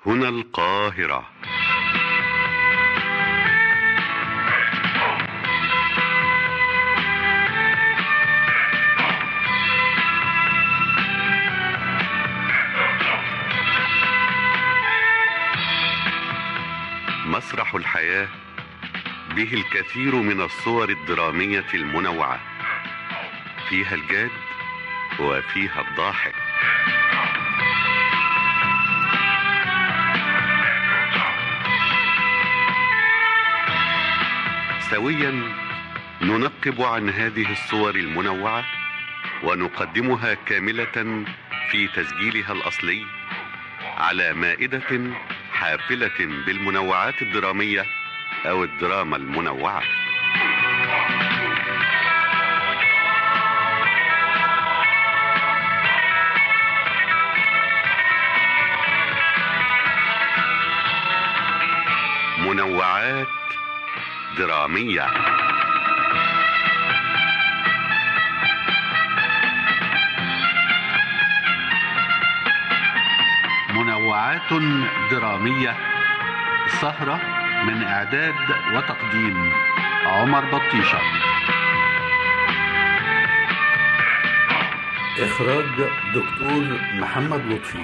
هنا القاهرة مسرح الحياة به الكثير من الصور الدرامية المنوعة فيها الجاد وفيها الضاحك سويا ننقب عن هذه الصور المنوعة ونقدمها كاملة في تسجيلها الأصلي على مائدة حافلة بالمنوعات الدرامية أو الدراما المنوعة منوعات درامية منوعات درامية سهرة من إعداد وتقديم عمر بطيشة إخراج دكتور محمد لطفي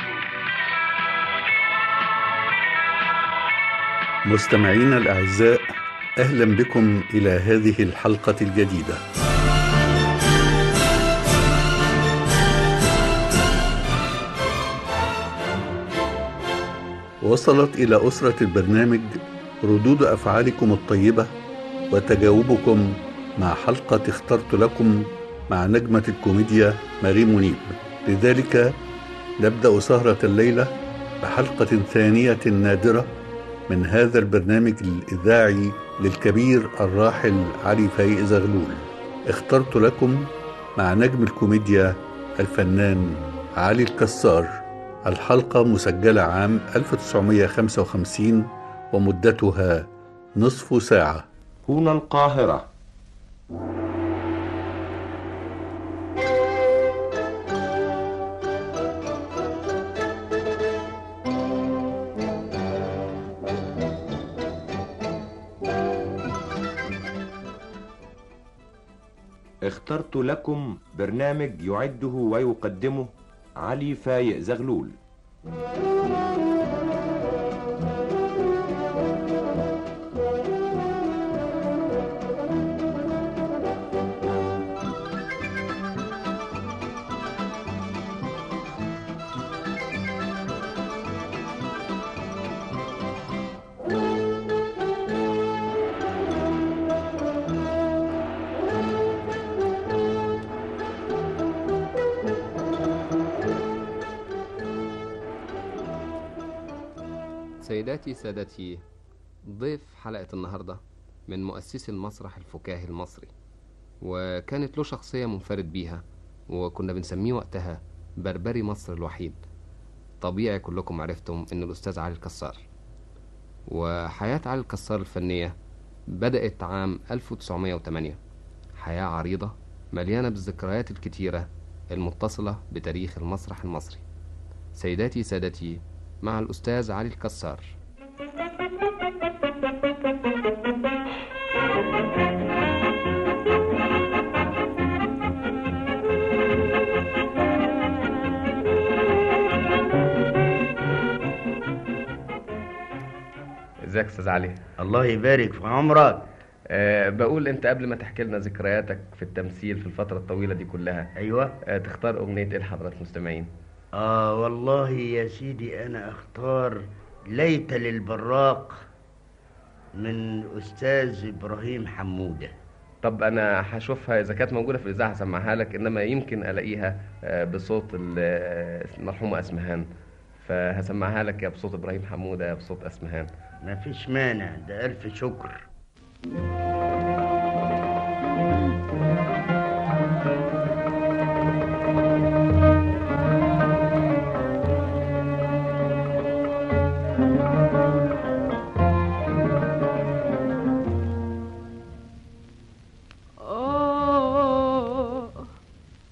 مستمعينا الأعزاء أهلا بكم إلى هذه الحلقة الجديدة وصلت إلى أسرة البرنامج ردود أفعالكم الطيبة وتجاوبكم مع حلقة اخترت لكم مع نجمة الكوميديا ماري منيب لذلك نبدأ سهرة الليلة بحلقة ثانية نادرة من هذا البرنامج الإذاعي للكبير الراحل علي فايق زغلول اخترت لكم مع نجم الكوميديا الفنان علي الكسار الحلقة مسجلة عام 1955 ومدتها نصف ساعة هنا القاهرة اخترت لكم برنامج يعده ويقدمه علي فايق زغلول سيداتي سادتي ضيف حلقة النهاردة من مؤسسي المسرح الفكاهي المصري وكانت له شخصية منفرد بيها وكنا بنسميه وقتها بربري مصر الوحيد طبيعي كلكم عرفتم ان الاستاذ علي الكسار وحياة علي الكسار الفنية بدأت عام 1908 حياة عريضة مليانة بالذكريات الكتيرة المتصلة بتاريخ المسرح المصري سيداتي سادتي مع الأستاذ علي الكسار ازيك استاذ علي الله يبارك في عمرك أه بقول انت قبل ما تحكي لنا ذكرياتك في التمثيل في الفترة الطويلة دي كلها ايوه أه تختار اغنية ايه لحضرات المستمعين اه والله يا سيدي انا اختار ليت للبراق من استاذ ابراهيم حموده طب انا هشوفها اذا كانت موجودة في الاذاعة هسمعها لك انما يمكن الاقيها أه بصوت المرحومة اسمهان فهسمعها لك يا بصوت ابراهيم حمودة يا بصوت اسمهان ما فيش مانع ده الف شكر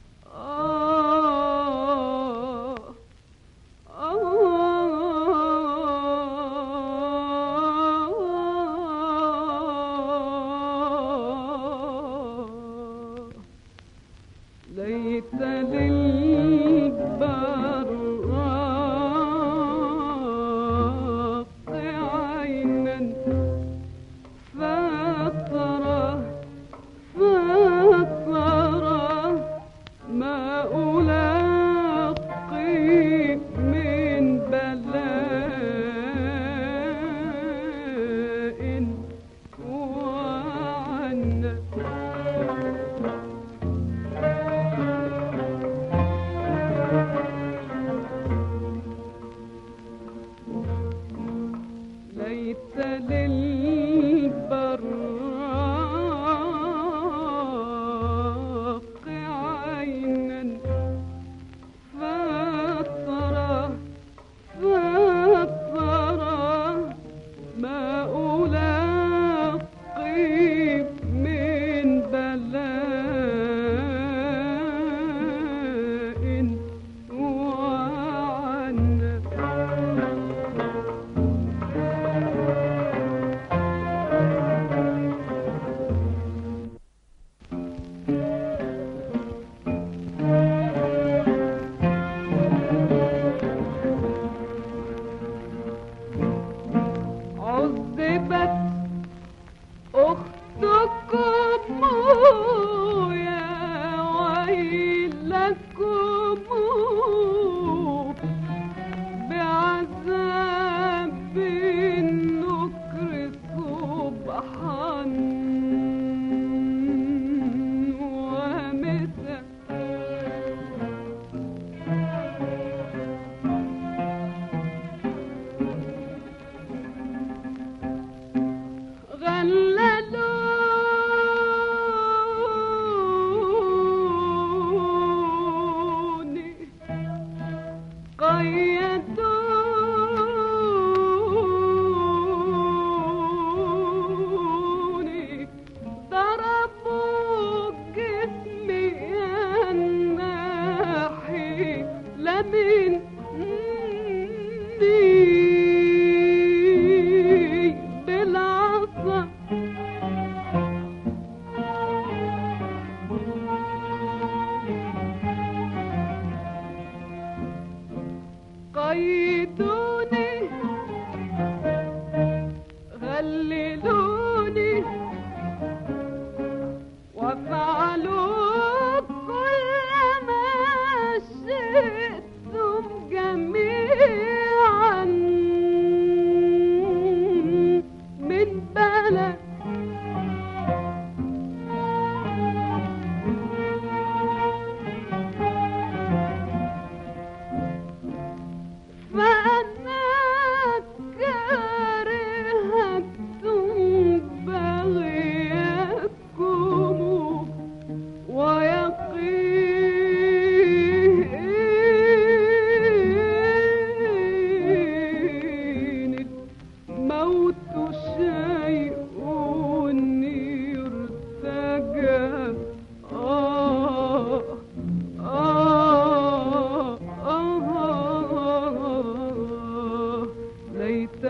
آه ليت للبراق عينا فطرة فطرة ما ألاقي من بلاء وعنة عذبت أختكم يا ويلكم بعذاب النكر صبحا ومساء غللوني قيدوني ضربوا جسمي الناحي لمن بالعصا قيدوني غللوني وفعلوا كل ما شئتم جميعا من بلد فأنا كرهت بغيكم ويقين الموت شيء يرتجى آه آه آه ليت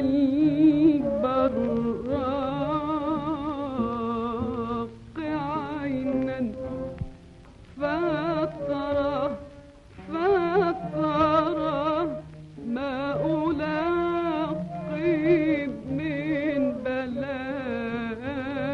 للبراق عينا فطرة فطرة ما ألاقي من بلاء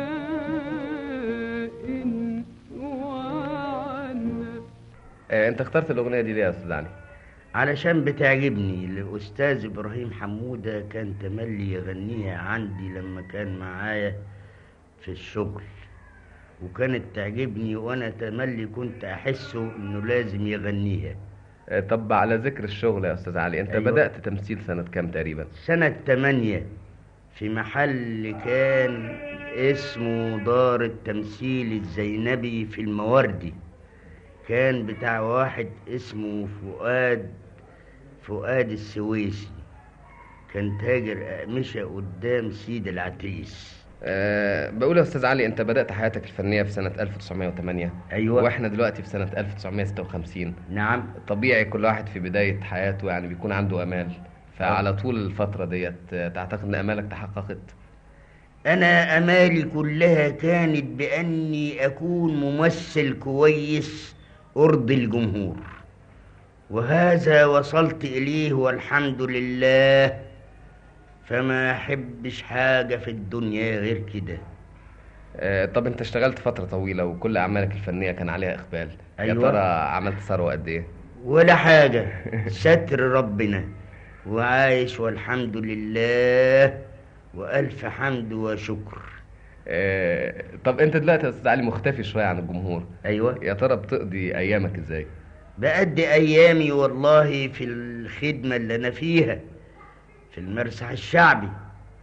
وعنة آه، انت اخترت الاغنيه دي ليه يا استاذ علي علشان بتعجبني الأستاذ إبراهيم حمودة كان تملي يغنيها عندي لما كان معايا في الشغل وكانت تعجبني وأنا تملي كنت أحسه إنه لازم يغنيها آه، طب على ذكر الشغل يا استاذ علي انت أيوة. بدات تمثيل سنه كام تقريبا سنة تمانية في محل كان اسمه دار التمثيل الزينبي في المواردي كان بتاع واحد اسمه فؤاد فؤاد السويسي كان تاجر أقمشة قدام سيد العتريس أه بقول يا استاذ علي انت بدات حياتك الفنيه في سنه 1908 أيوة. واحنا دلوقتي في سنه 1956 نعم طبيعي كل واحد في بدايه حياته يعني بيكون عنده امال فعلى طول الفتره ديت آه، تعتقد ان امالك تحققت أنا أمالي كلها كانت بأني أكون ممثل كويس أرضي الجمهور وهذا وصلت إليه والحمد لله فما أحبش حاجة في الدنيا غير كده أه طب انت اشتغلت فتره طويله وكل اعمالك الفنيه كان عليها اقبال يا أيوة. ترى عملت ثروه قد ايه ولا حاجة ستر ربنا وعايش والحمد لله وألف حمد وشكر أه طب انت دلوقتي يا استاذ علي مختفي شويه عن الجمهور أيوة يا ترى بتقضي ايامك ازاي بأدي أيامي والله في الخدمة اللي أنا فيها في المسرح الشعبي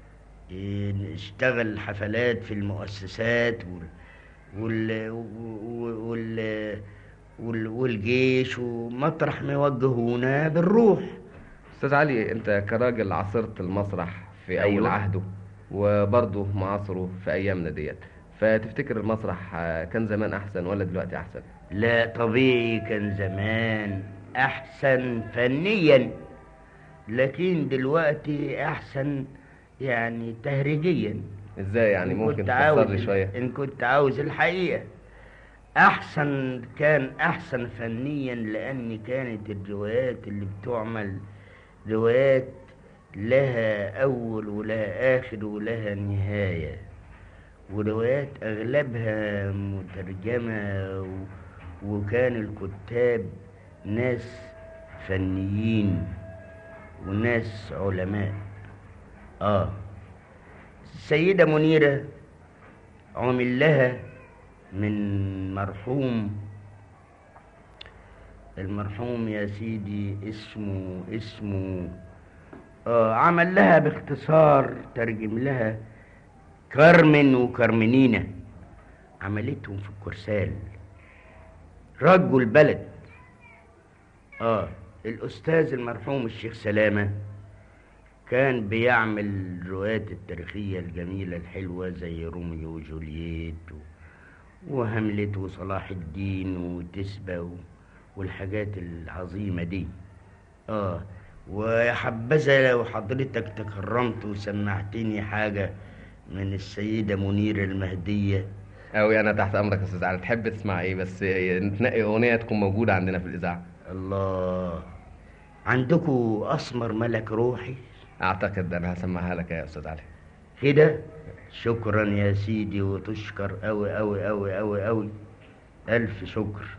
إيه، اشتغل حفلات في المؤسسات وال وال وال وال والجيش ومطرح ما يوجهونا بنروح استاذ علي انت كراجل عاصرت المسرح في اول أيوة. عهده وبرضه معاصره في ايامنا ديت فتفتكر المسرح آه، كان زمان احسن ولا دلوقتي احسن لا طبيعي كان زمان احسن فنيا لكن دلوقتي احسن يعني تهريجيا ازاي يعني إن ممكن كنت تفسر عاوز لي شويه ان كنت عاوز الحقيقه احسن كان احسن فنيا لان كانت الروايات اللي بتعمل روايات لها اول ولها اخر ولها نهايه وروايات اغلبها مترجمه و... وكان الكتاب ناس فنيين وناس علماء اه السيدة منيرة عمل لها من مرحوم المرحوم يا سيدي اسمه اسمه آه عمل لها باختصار ترجم لها كارمن وكارمنينا عملتهم في الكرسال رجوا البلد اه الاستاذ المرحوم الشيخ سلامه كان بيعمل الروايات التاريخية الجميلة الحلوة زي روميو وجولييت و... وهاملت وصلاح الدين وتسبة و... والحاجات العظيمة دي اه ويا حبذا لو حضرتك تكرمت وسمعتني حاجة من السيدة منيرة المهدية أوي أنا تحت أمرك يا أستاذ علي تحب تسمع إيه بس نتنقي أغنية تكون موجودة عندنا في الإذاعة الله عندكوا أسمر ملك روحي أعتقد أنا هسمعها لك يا أستاذ علي كده شكرا يا سيدي وتشكر أوي أوي أوي أوي أوي ألف شكر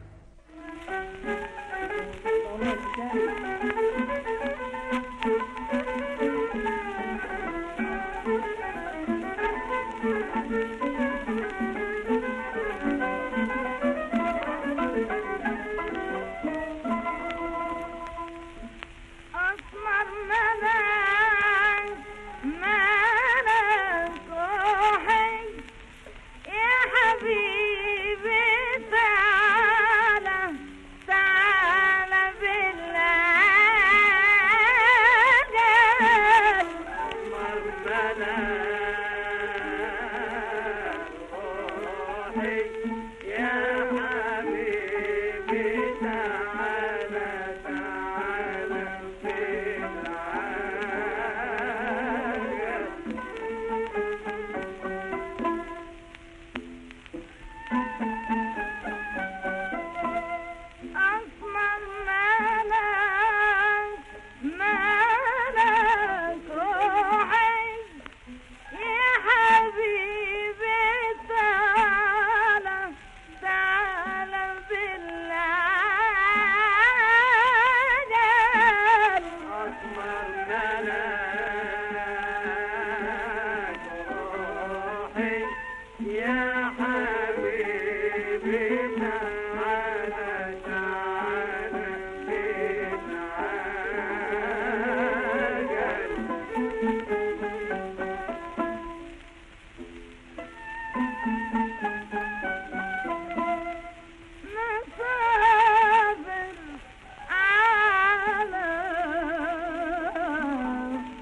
أسمر ملاك ملاك روحي يا حبيبي تعالى تعالى بالله أسمر ملاك روحي يا حبيبي تعالى تعالى بالله أسمر ملاك ملاك روحي يا حبيبي تعالى تعالى بالله أسمر ملاك روحي يا حبيبي تعالى تعالى بالله نصابر على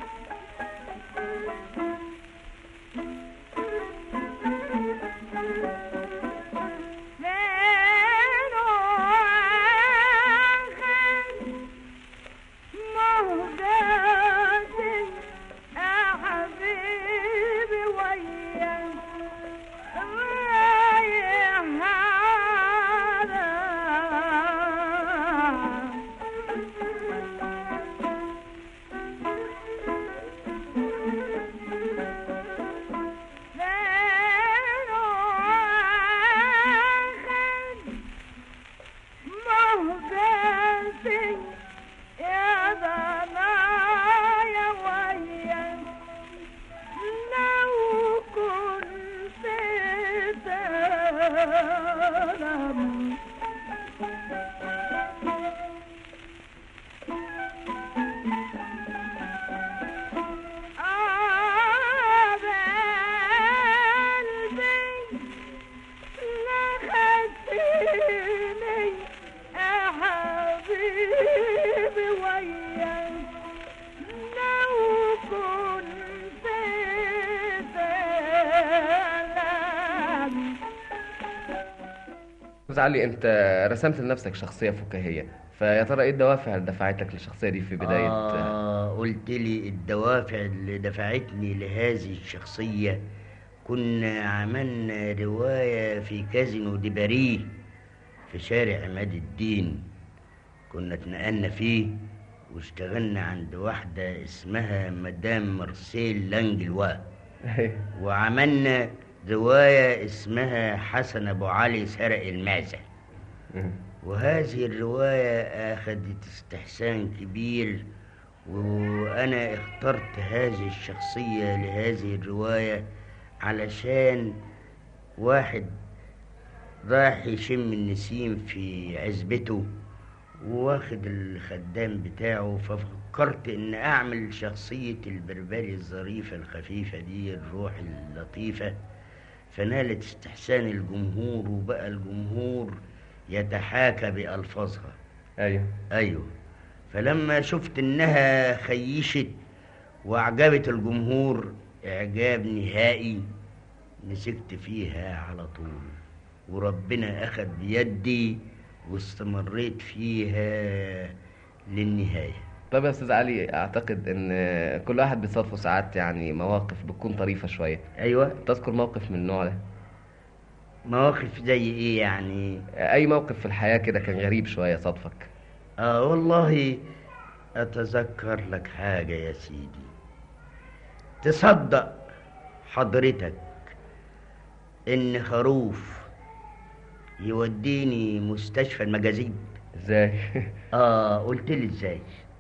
استاذ علي انت رسمت لنفسك شخصيه فكاهيه فيا ترى ايه الدوافع اللي دفعتك للشخصيه دي في بدايه آه قلت لي الدوافع اللي دفعتني لهذه الشخصية كنا عملنا رواية في كازينو دي باريه في شارع عماد الدين كنا اتنقلنا فيه واشتغلنا عند واحدة اسمها مدام مارسيل لانجلوا أيوة. وعملنا رواية اسمها حسن أبو علي سرق المعزة مم. وهذه الرواية أخذت استحسان كبير وأنا اخترت هذه الشخصية لهذه الرواية علشان واحد راح يشم النسيم في عزبته واخد الخدام بتاعه ففكرت ان اعمل شخصية البربري الظريفة الخفيفة دي الروح اللطيفة فنالت استحسان الجمهور وبقى الجمهور يتحاكى بألفاظها ايوه ايوه فلما شفت انها خيشت واعجبت الجمهور اعجاب نهائي مسكت فيها على طول وربنا اخذ بيدي واستمريت فيها للنهايه طب يا استاذ علي اعتقد ان كل واحد بيصادفه ساعات يعني مواقف بتكون طريفه شويه ايوه تذكر موقف من النوع ده مواقف زي ايه يعني اي موقف في الحياه كده كان غريب شويه صادفك اه والله اتذكر لك حاجه يا سيدي تصدق حضرتك ان خروف يوديني مستشفى المجازيب ازاي اه قلت لي ازاي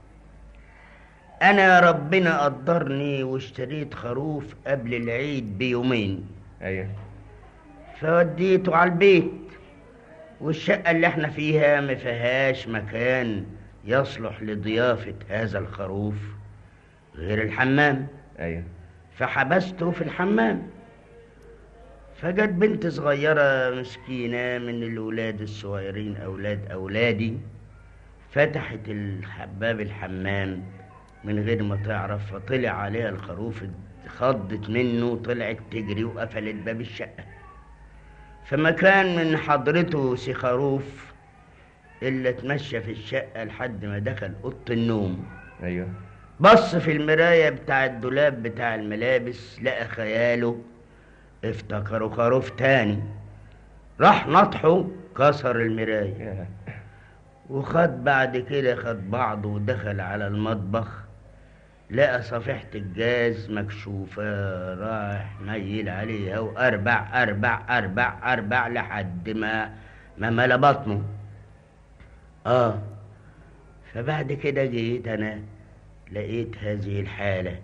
انا ربنا قدرني واشتريت خروف قبل العيد بيومين ايوه فوديته على البيت والشقة اللي احنا فيها ما فيهاش مكان يصلح لضيافة هذا الخروف غير الحمام ايوه فحبسته في الحمام فجت بنت صغيرة مسكينة من الولاد الصغيرين أولاد أولادي فتحت الحباب الحمام من غير ما تعرف فطلع عليها الخروف خضت منه طلعت تجري وقفلت باب الشقة فما كان من حضرته سي خروف إلا اتمشى في الشقة لحد ما دخل أوضة النوم ايوه بص في المراية بتاع الدولاب بتاع الملابس لقى خياله افتكروا خروف تاني راح نطحه كسر المراية يا. وخد بعد كده خد بعضه ودخل على المطبخ لقى صفيحة الجاز مكشوفة راح ميل عليها وأربع أربع أربع أربع لحد ما ما ملا بطنه آه فبعد كده جيت أنا لقيت هذه الحالة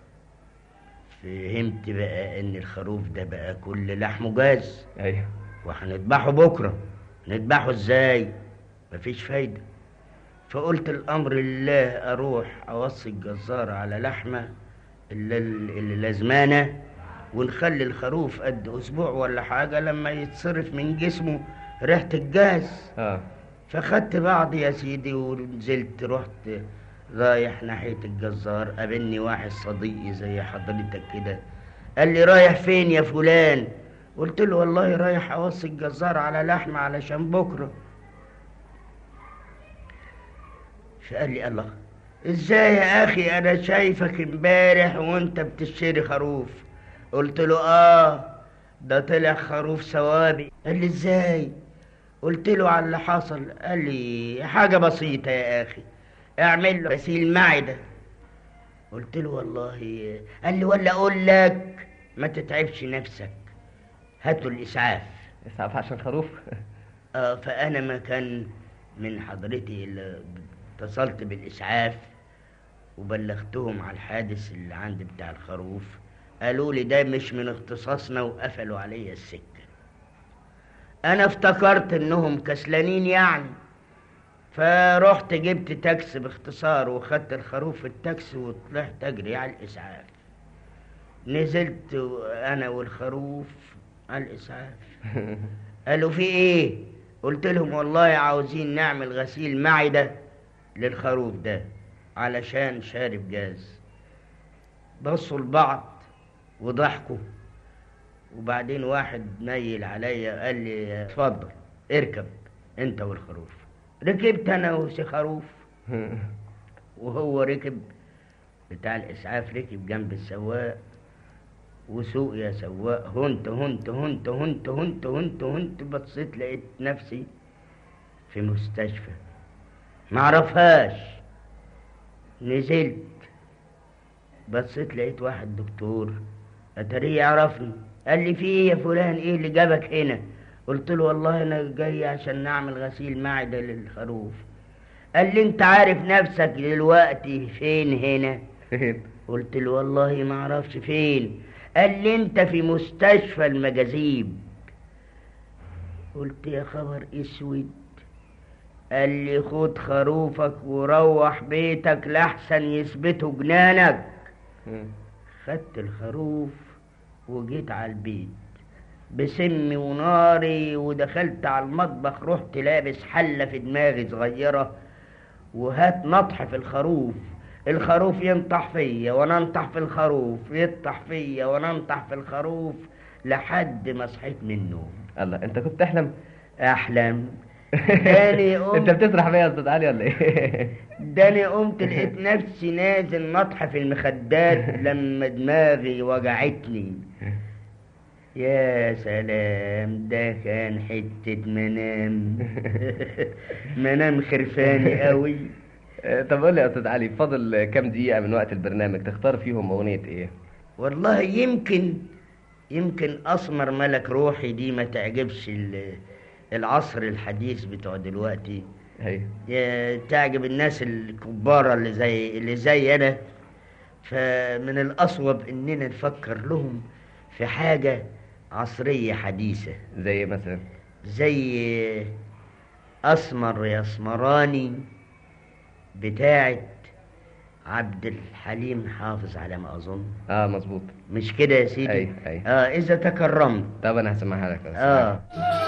فهمت بقى إن الخروف ده بقى كل لحمه جاز ايوه وهنذبحه بكرة نذبحه ازاي مفيش فايدة فقلت الأمر لله أروح أوصي الجزار على لحمة اللي, اللي لازمانة ونخلي الخروف قد أسبوع ولا حاجة لما يتصرف من جسمه ريحة الجاز اه فخدت بعضي يا سيدي ونزلت رحت رايح ناحية الجزار قابلني واحد صديقي زي حضرتك كده قال لي رايح فين يا فلان قلت له والله رايح اوصي الجزار على لحمة علشان بكرة فقال لي الله ازاي يا اخي انا شايفك امبارح وانت بتشتري خروف قلت له اه ده طلع خروف ثوابي قال لي ازاي قلت له على اللي حصل قال لي حاجة بسيطة يا أخي اعمل له غسيل معدة قلت له والله قال لي ولا أقول لك ما تتعبش نفسك هات له الإسعاف اسعف عشان خروف آه فأنا ما كان من حضرتي اللي اتصلت بالإسعاف وبلغتهم على الحادث اللي عندي بتاع الخروف قالوا لي ده مش من اختصاصنا وقفلوا عليا السكة انا افتكرت انهم كسلانين يعني فرحت جبت تاكسي باختصار وخدت الخروف في التاكسي وطلعت اجري على الاسعاف نزلت انا والخروف على الاسعاف قالوا في ايه قلت لهم والله عاوزين نعمل غسيل معدة للخروف ده علشان شارب جاز بصوا لبعض وضحكوا وبعدين واحد ميل عليا قال لي اتفضل اركب انت والخروف ركبت انا وسي خروف وهو ركب بتاع الاسعاف ركب جنب السواق وسوق يا سواق هنت هنت هنت هنت هنت هنت هنت بصيت لقيت نفسي في مستشفى معرفهاش نزلت بصيت لقيت واحد دكتور اتاريه يعرفني قال لي في ايه يا فلان ايه اللي جابك هنا قلت له والله انا جاي عشان نعمل غسيل معدة للخروف قال لي انت عارف نفسك دلوقتي فين هنا فين قلت له والله ما اعرفش فين قال لي انت في مستشفى المجاذيب قلت يا خبر اسود قال لي خد خروفك وروح بيتك لحسن يثبتوا جنانك خدت الخروف وجيت على البيت بسمي وناري ودخلت على المطبخ رحت لابس حلة في دماغي صغيرة وهات نطح في الخروف الخروف ينطح فيا وانا انطح في الخروف يطح فيا وانا انطح في الخروف لحد ما صحيت من النوم الله انت كنت تحلم احلم تاني انت قمت بتسرح بيا يا استاذ علي ولا ايه داني قمت لقيت نفسي نازل نطح في المخدات لما دماغي وجعتني يا سلام ده كان حتة منام منام خرفاني قوي آه، طب قول لي يا استاذ علي فاضل كام دقيقة من وقت البرنامج تختار فيهم اغنية ايه والله يمكن يمكن اسمر ملك روحي دي ما تعجبش ال- العصر الحديث بتوع دلوقتي هي يا- تعجب الناس الكبارة اللي زي اللي زي انا فمن الاصوب اننا نفكر لهم في حاجة عصرية حديثة زي ايه مثلا زي اسمر يا اسمراني بتاعت عبد الحليم حافظ على ما اظن اه مظبوط مش كده يا سيدي أي- أي. اه اذا تكرمت طب انا هسمعها لك بس. اه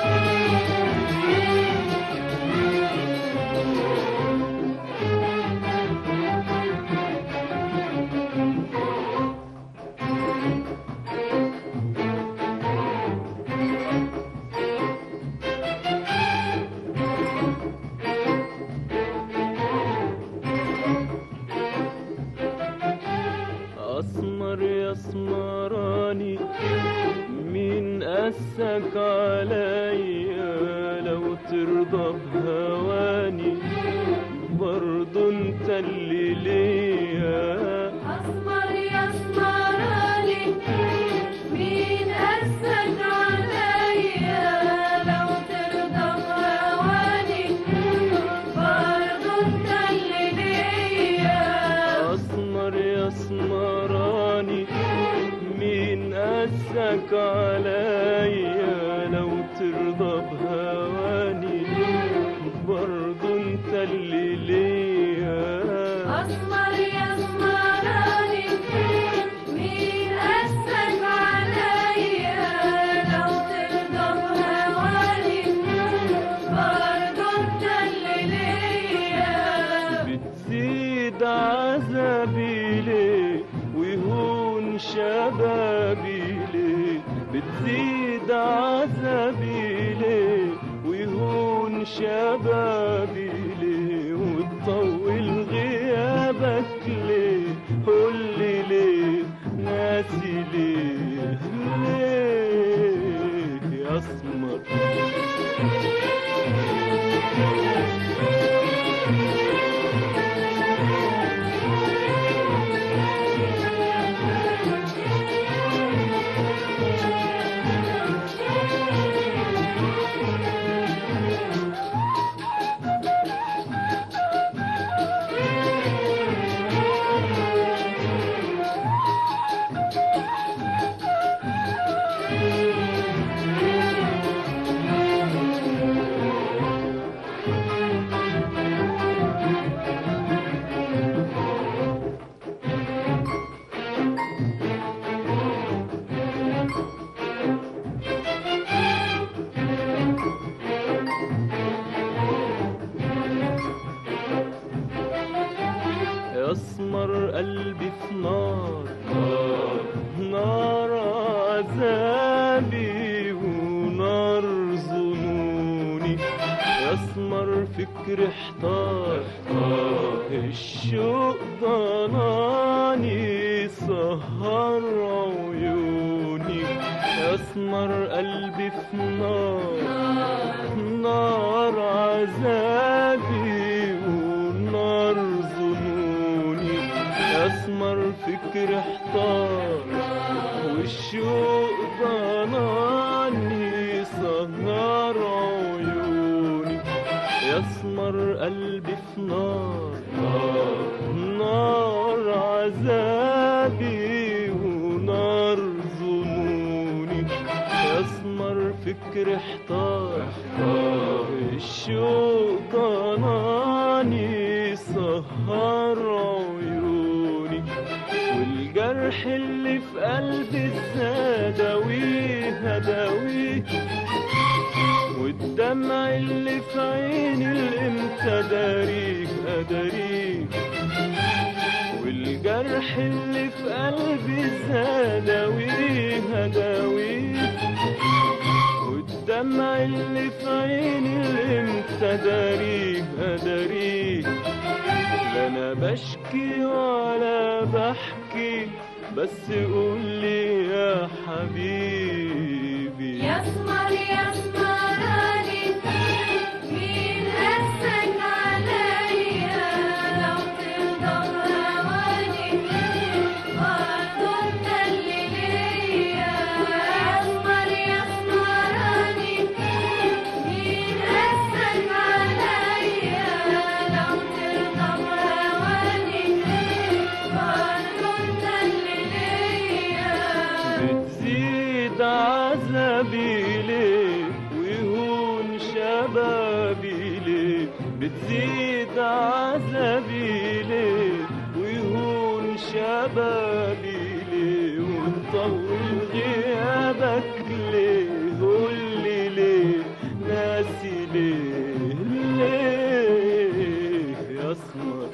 أسمر يا اسمراني مين قاسك عليا لو ترضى بهواني برضو انت اللي ليا أسمر يا اسمراني مين قاسك عليا لو ترضى بهواني برضو انت اللي ليا أسمر يا اسمراني مين قاسك عليا لو ترضى بهواني برضو انت اللي ليا أسمر يا اسمراني مين قاسك عليا لو ترضى بهواني برضو انت اللي ليا بتزيد عذابي ليه ويهون شبابي ليه بتزيد عذابي ليه ويهون شبابي ليه وتطول غيابك ليه قولي ليه ناسي ليه ليه يا اسمر فكر احتار الشوق ضناني سهر عيوني اسمر قلبي في نار نار عذابي ونار ظنوني اسمر فكر احتار والشوق ضناني سهر عيوني يسمر قلبي في نار نار عذابي ونار ظنوني يسمر فكر احتار الشوق ضناني سهر عيوني والجرح اللي في قلبي الزادويه هداويه والدمع اللي في عيني الامتى داريه اداريه والجرح اللي في قلبي الزادويه هداويه والدمع اللي في عيني الامتى داريه اداريه لا انا بشكي ولا بحكي بس قولي يا حبيبي يسمر يسمراني مين قاسك عليا لو تفضل هواني برضه انت اللي ليا يسمر يسمراني مين قاسك عليا لو تفضل هواني برضه انت اللي ليا بتزيد عذابي ليه ويهون شبابي ليه بتزيد عذابي ليه ويهون شبابي ليه وتطول غيابك ليه قولي ليه ناسي ليه ليه يا اسمر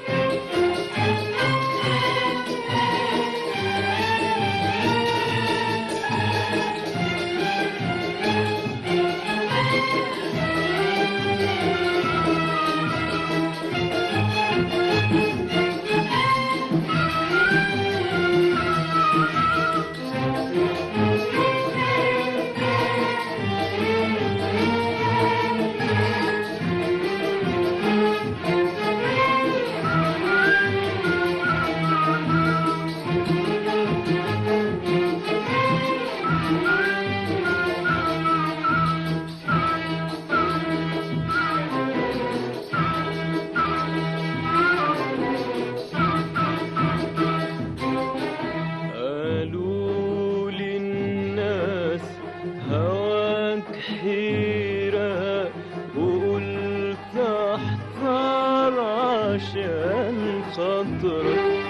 قالوا لي الناس هواك حيرة وقلت احذر عشان خاطرك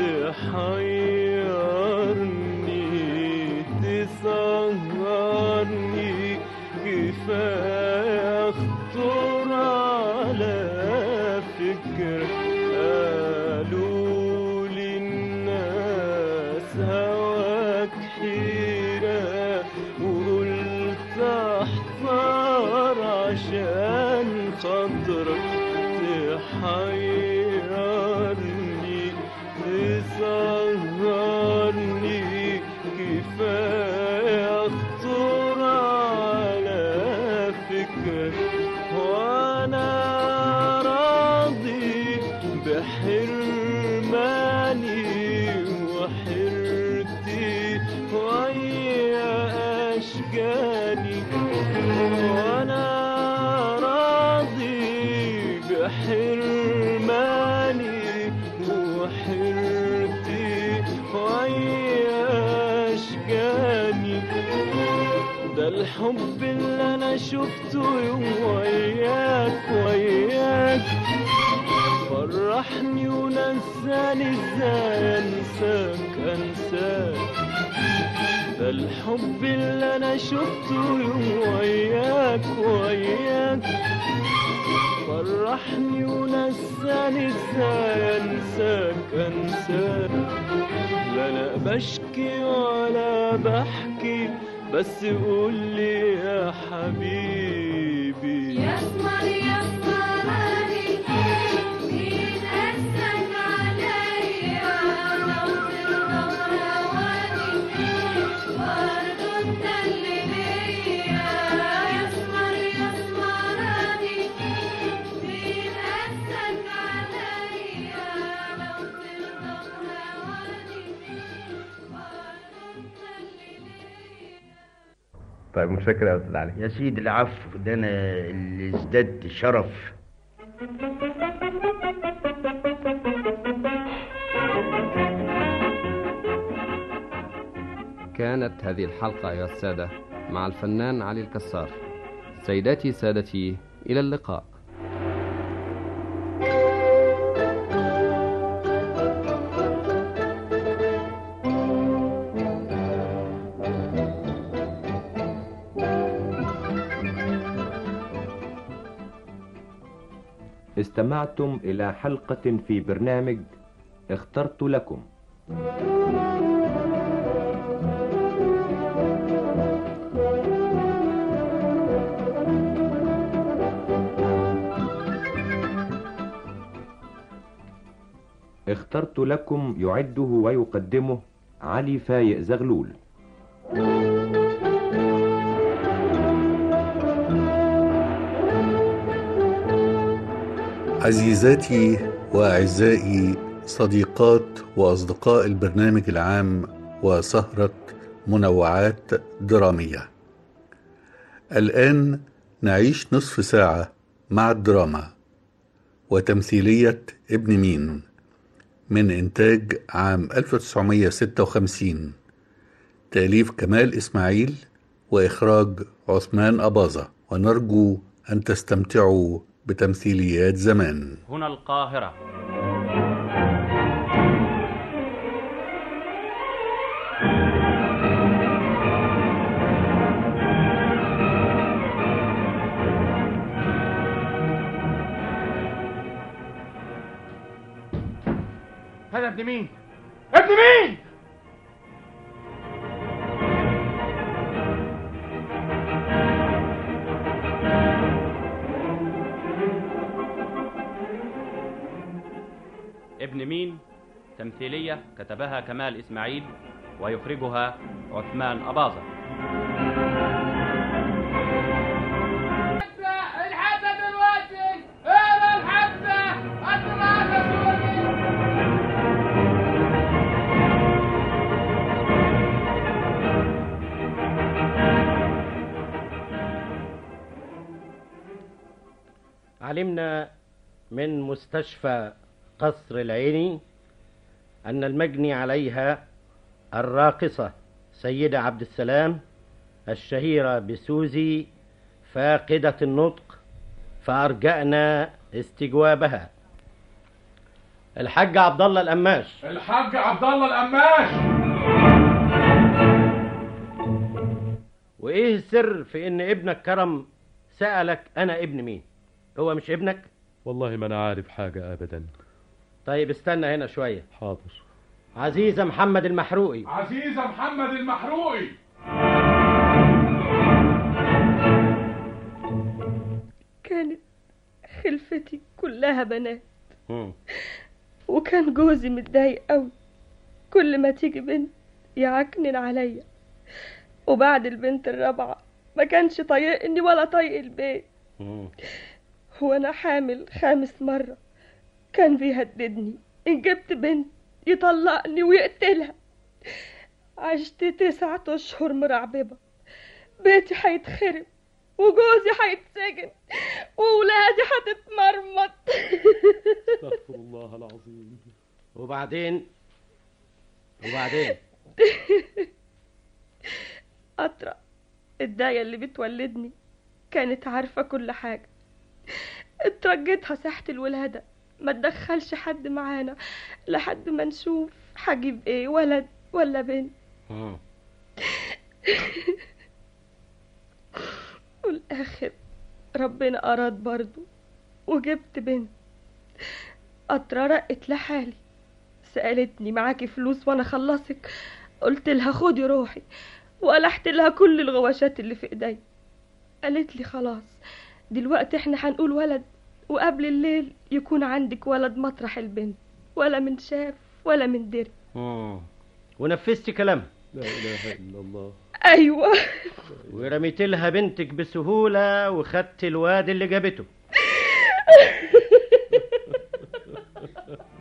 تحيرني تسهرني كفاية خطر على فكرك قالوا لي الناس هواك حيرة وقلت احذر عشان خاطرك تحيرني تسهرني كفاية خطر على فكرك وانا راضي بحرماني وحرتي ويا اشجاني وانا راضي بحرماني وحرتي ويا اشجاني ده الحب اللي انا شفته يوم وياك وياك فرحني ونساني ازاي انساك انساك ده الحب اللي انا شفته يوم وياك وياك فرحني ونساني ازاي انساك انساك لا انا بشكي ولا بحكي بس قولي يا حبيبي يسمر يسمراني طيب متشكر يا استاذ علي يا سيدي العفو ده انا اللي ازددت شرف كانت هذه الحلقة أيها السادة مع الفنان علي الكسار سيداتي سادتي إلى اللقاء استمعتم إلى حلقة في برنامج اخترت لكم اخترت لكم يعده ويقدمه علي فايق زغلول عزيزاتي واعزائي صديقات واصدقاء البرنامج العام وسهره منوعات دراميه الان نعيش نصف ساعه مع الدراما وتمثيليه ابن مين من انتاج عام 1956 تاليف كمال اسماعيل واخراج عثمان اباظه ونرجو ان تستمتعوا بتمثيليات زمان هنا القاهرة هذا ابن مين؟ ابن مين؟ ابن مين تمثيلية كتبها كمال إسماعيل ويخرجها عثمان أباظة الحبة دلوقتي اقرا الحبة اطلع علمنا من مستشفى قصر العيني أن المجني عليها الراقصة سيدة عبد السلام الشهيرة بسوزي فاقدة النطق فأرجأنا استجوابها الحاج عبد الله القماش الحاج عبد الله القماش وإيه السر في إن ابنك كرم سألك أنا ابن مين هو مش ابنك والله ما انا عارف حاجة ابدا طيب استنى هنا شوية حاضر عزيزة محمد المحروقي عزيزة محمد المحروقي كانت خلفتي كلها بنات وكان جوزي متضايق قوي كل ما تيجي بنت يعكنن عليا وبعد البنت الرابعة ما كانش طايقني ولا طايق البيت وانا حامل خامس مرة كان بيهددني ان جبت بنت يطلقني ويقتلها عشت تسعة اشهر مرعببة بيتي هيتخرب وجوزي هيتسجن وولادي هتتمرمط استغفر الله العظيم وبعدين وبعدين أطرق الداية اللي بتولدني كانت عارفة كل حاجة اترجيتها ساحة الولادة ما تدخلش حد معانا لحد ما نشوف هجيب ايه ولد ولا بنت والآخر ربنا أراد برضو وجبت بنت قطرة رقت لحالي سألتني معاكي فلوس وأنا خلصك قلت لها خدي روحي وقلحت لها كل الغواشات اللي في ايدي قالت لي خلاص دلوقتي احنا هنقول ولد وقبل الليل يكون عندك ولد مطرح البنت ولا من شاف ولا من دري مم. ونفذتي كلامها لا اله الا الله ايوه ورميت لها بنتك بسهولة وخدت الواد اللي جابته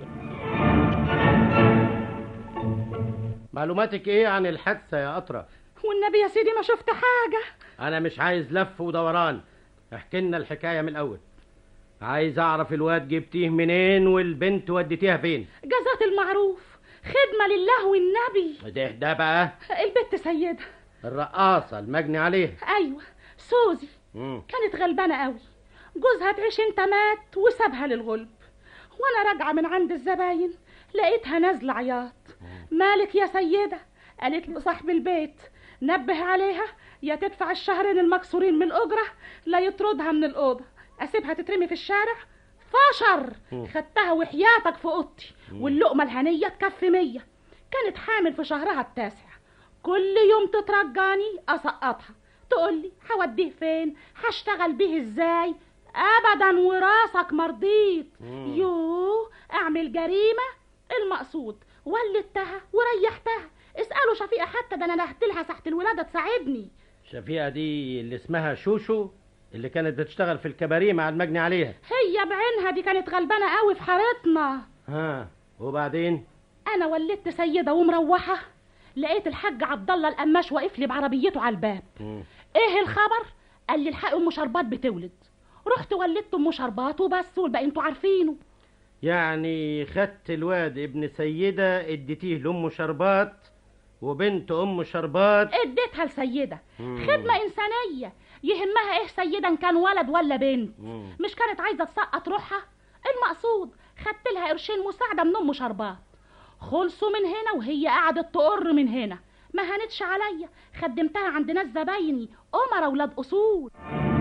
معلوماتك ايه عن الحادثة يا أطرة؟ والنبي يا سيدي ما شفت حاجة انا مش عايز لف ودوران احكي لنا الحكايه من الاول عايز اعرف الواد جبتيه منين والبنت وديتيها فين جزات المعروف خدمة لله والنبي ده ده بقى البت سيدة الرقاصه المجني عليها أيوة سوزي مم. كانت غلبانة قوي جوزها تعيش انت مات وسابها للغلب وانا راجعة من عند الزباين لقيتها نازلة عياط مالك يا سيدة قالت له صاحب البيت نبه عليها يا تدفع الشهرين المكسورين من الأجرة لا يطردها من الأوضة أسيبها تترمي في الشارع فشر مم. خدتها وحياتك في أوضتي مم. واللقمة الهنية تكفي مية كانت حامل في شهرها التاسع كل يوم تترجاني أسقطها تقول لي هوديه فين هشتغل بيه ازاي ابدا وراسك مرضيت مم. يوه اعمل جريمه المقصود ولدتها وريحتها اسالوا شفيقه حتى ده انا نهت لها ساعه الولاده تساعدني شفيقه دي اللي اسمها شوشو اللي كانت بتشتغل في الكباريه مع المجني عليها هي بعينها دي كانت غلبانه قوي في حارتنا ها وبعدين انا ولدت سيده ومروحه لقيت الحاج عبد الله القماش واقف لي بعربيته على الباب مم. ايه الخبر قال لي الحقي ام شربات بتولد رحت ولدت ام شربات وبس والباقي انتوا عارفينه يعني خدت الواد ابن سيده اديتيه لام شربات وبنت ام شربات اديتها لسيده مم. خدمه انسانيه يهمها ايه سيده ان كان ولد ولا بنت مم. مش كانت عايزه تسقط روحها المقصود خدت لها قرشين مساعده من ام شربات خلصوا من هنا وهي قعدت تقر من هنا ما هانتش عليا خدمتها عند ناس زبايني أمرا ولاد أصول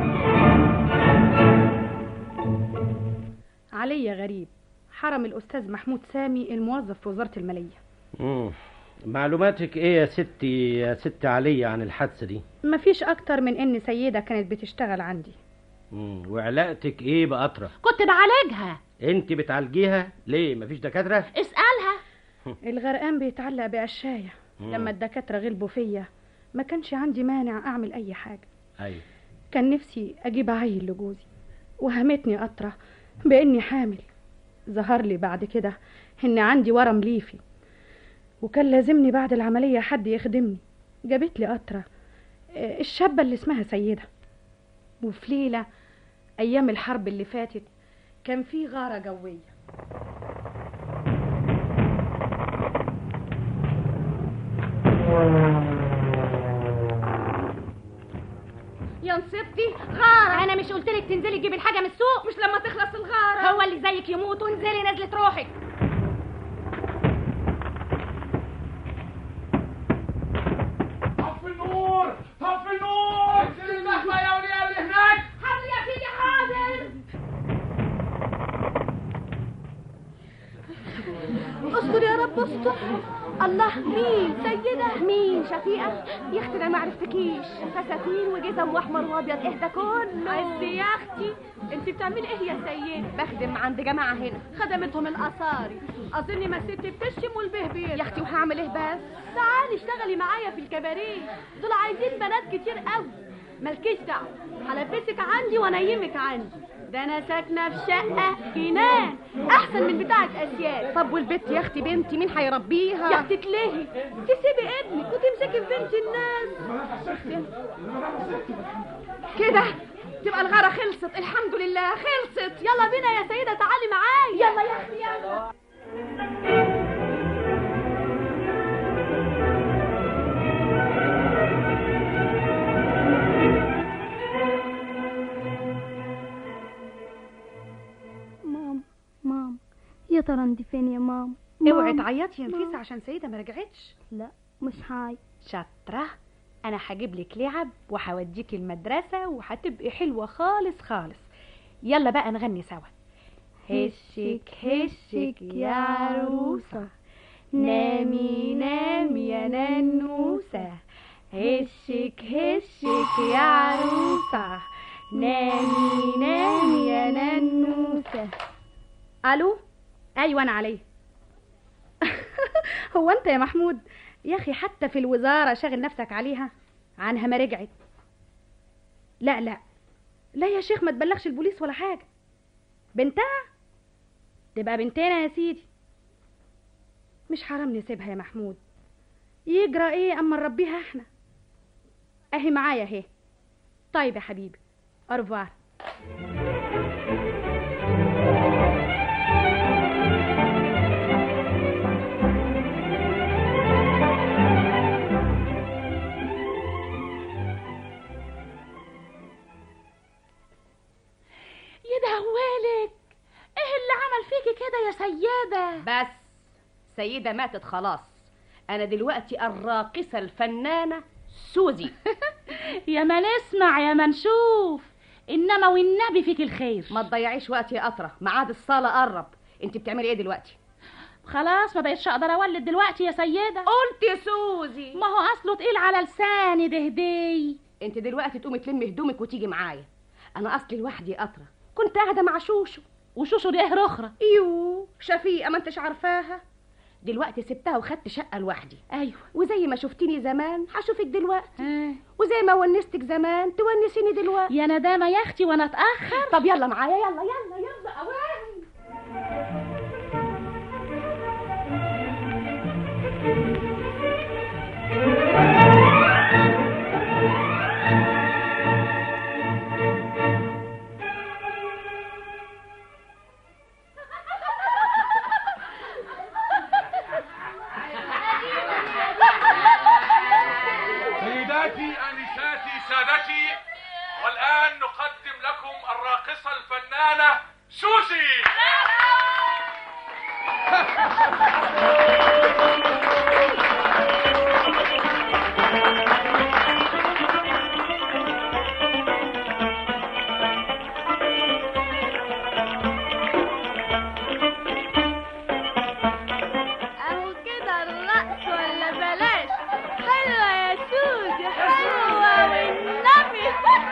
علي غريب حرم الأستاذ محمود سامي الموظف في وزارة المالية مم. معلوماتك ايه يا ستي يا ست علي عن الحادثه دي مفيش أكتر من إن سيدة كانت بتشتغل عندي مم. وعلاقتك ايه بقطره كنت بعالجها انت بتعالجيها ليه مفيش دكاتره اسألها الغرقان بيتعلق بقشاية مم. لما الدكاترة غلبوا فيا ما كانش عندي مانع أعمل أي حاجة ايوه كان نفسي أجيب عيل لجوزي وهمتني قطرة بإني حامل ظهر لي بعد كده إن عندي ورم ليفي وكان لازمني بعد العملية حد يخدمني جابت لي قطرة آه، الشابة اللي اسمها سيدة وفي ليلة أيام الحرب اللي فاتت كان في غارة جوية يا نصيبتي غارة أنا مش قلت لك تنزلي تجيبي الحاجة من السوق مش لما تخلص الغارة هو اللي زيك يموت وانزلي نزلة روحك طفي النور طفي النور انزل المهبة يا ولية اللي هناك حاضر يا سيدي حاضر استر يا رب استر الله مين سيدة مين شفيقة يا اختي انا ما عرفتكيش فساتين وجزم واحمر وابيض ايه ده كله عز يا اختي انت بتعملي ايه يا سيدة بخدم عند جماعة هنا خدمتهم الاثاري اظن ما الست بتشتم والبه بيضرب يا اختي وهعمل ايه بس تعالي اشتغلي معايا في الكباريه دول عايزين بنات كتير قوي مالكيش دعوه هلبسك عندي وانيمك عندي ده انا ساكنه في شقه جنان احسن من بتاعه اسياد طب والبت يا اختي بنتي مين هيربيها يا اختي تلهي تسيبي ابنك وتمسكي في بنت الناس كده تبقى الغاره خلصت الحمد لله خلصت يلا بينا يا سيده تعالي معايا يلا يا اختي يلا ماما ماما يا ترى انت فين يا ماما اوعي ماما. تعيطي يا نفيسة ماما. عشان سيدة ما رجعتش لا مش هاي شاطرة أنا هجيب لك لعب وهوديكي المدرسة وهتبقي حلوة خالص خالص يلا بقى نغني سوا هشك هشك يا عروسة نامي نامي يا ننوسة هشك هشك يا عروسة نامي نامي يا ننوسة ألو أيوة أنا عليه هو أنت يا محمود يا أخي حتى في الوزارة شاغل نفسك عليها عنها ما رجعت لا لا لا يا شيخ ما تبلغش البوليس ولا حاجة بنتها تبقى بنتنا يا سيدي مش حرام نسيبها يا محمود يجرى ايه اما نربيها احنا اهي معايا اهي طيب يا حبيبي أرفار يدهولك ايه اللي عمل فيكي كده يا سيدة بس سيدة ماتت خلاص أنا دلوقتي الراقصة الفنانة سوزي يا ما نسمع يا ما نشوف انما والنبي فيك الخير ما تضيعيش وقت يا قطرة ميعاد الصلاة قرب انت بتعملي ايه دلوقتي خلاص ما بقتش اقدر اولد دلوقتي يا سيدة قلت يا سوزي ما هو اصله تقيل على لساني دهدي انت دلوقتي تقومي تلمي هدومك وتيجي معايا انا اصلي لوحدي يا قطرة كنت قاعدة مع شوشو وشوشو دي ايه رخرة يو شفيقة ما انتش عارفاها دلوقتي سبتها وخدت شقة لوحدي ايوه وزي ما شفتيني زمان هشوفك دلوقتي وزي ما ونستك زمان تونسيني دلوقتي يا ندامة يا اختي وانا اتأخر طب يلا معايا يلا يلا يلا اوان سيداتي انساتي سادتي والان نقدم لكم الراقصه الفنانه سوزي اهو كده الرقص ولا بلاش حلوة يا سوزي حلوة والنبي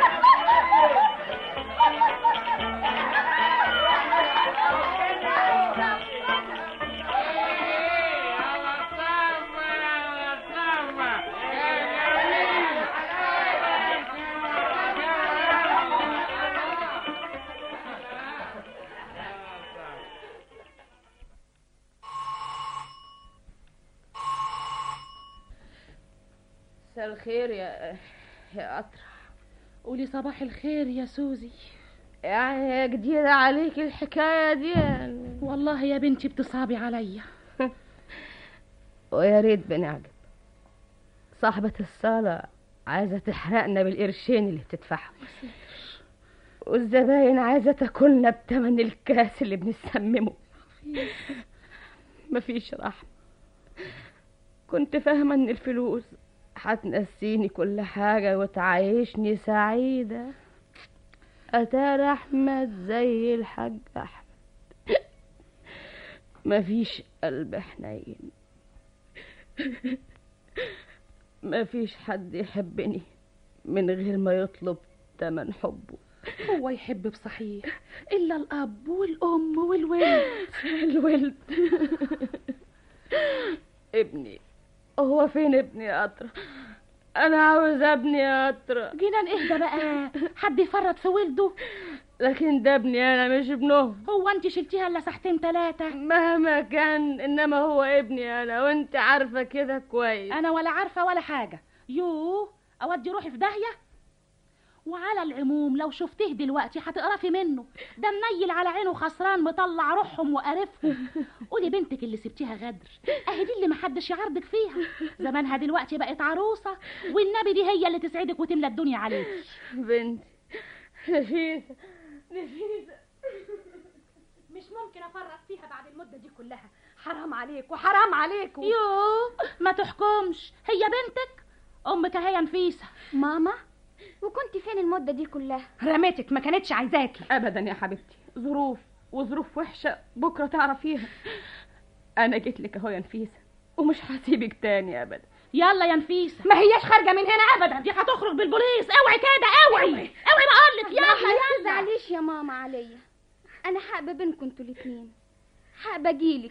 مساء الخير يا يا قطرة قولي صباح الخير يا سوزي يعني جديدة عليك الحكاية دي يعني. والله يا بنتي بتصعبي عليا ويا ريت بنعجب صاحبة الصالة عايزة تحرقنا بالقرشين اللي بتدفعهم والزباين عايزة تاكلنا بتمن الكاس اللي بنسممه مفيش رحمة كنت فاهمة ان الفلوس هتنسيني كل حاجة وتعيشني سعيدة أتاري أحمد زي الحاج أحمد مفيش قلب حنين مفيش حد يحبني من غير ما يطلب تمن حبه هو يحب بصحيح الا الاب والام والولد الولد ابني هو فين ابني يا قطرة انا عاوز ابني يا قطرة جينا نهدى بقى حد يفرط في ولده لكن ده ابني انا مش ابنه هو انت شلتيها الا ساعتين ثلاثة مهما كان انما هو ابني انا وانت عارفة كده كويس انا ولا عارفة ولا حاجة يوه اودي روحي في داهية وعلى العموم لو شفتيه دلوقتي هتقرفي منه ده منيل على عينه خسران مطلع روحهم وقرفهم قولي بنتك اللي سبتيها غدر اهي دي اللي محدش يعرضك فيها زمانها دلوقتي بقت عروسة والنبي دي هي اللي تسعدك وتملى الدنيا عليك بنتي نفيسة نفيسة مش ممكن افرط فيها بعد المدة دي كلها حرام عليك وحرام عليك يوه ما تحكمش هي بنتك امك اهي نفيسة ماما وكنت فين المدة دي كلها رميتك ما كانتش عايزاكي ابدا يا حبيبتي ظروف وظروف وحشة بكرة تعرفيها انا جيت لك اهو يا نفيسة ومش هسيبك تاني ابدا يلا يا نفيسة ما هياش خارجة من هنا ابدا دي هتخرج بالبوليس اوعي كده اوعي اوعي ما اقولك يلا ما يلا تزعليش يا ماما عليا انا حابة بينكم انتوا الاتنين حابة اجيلك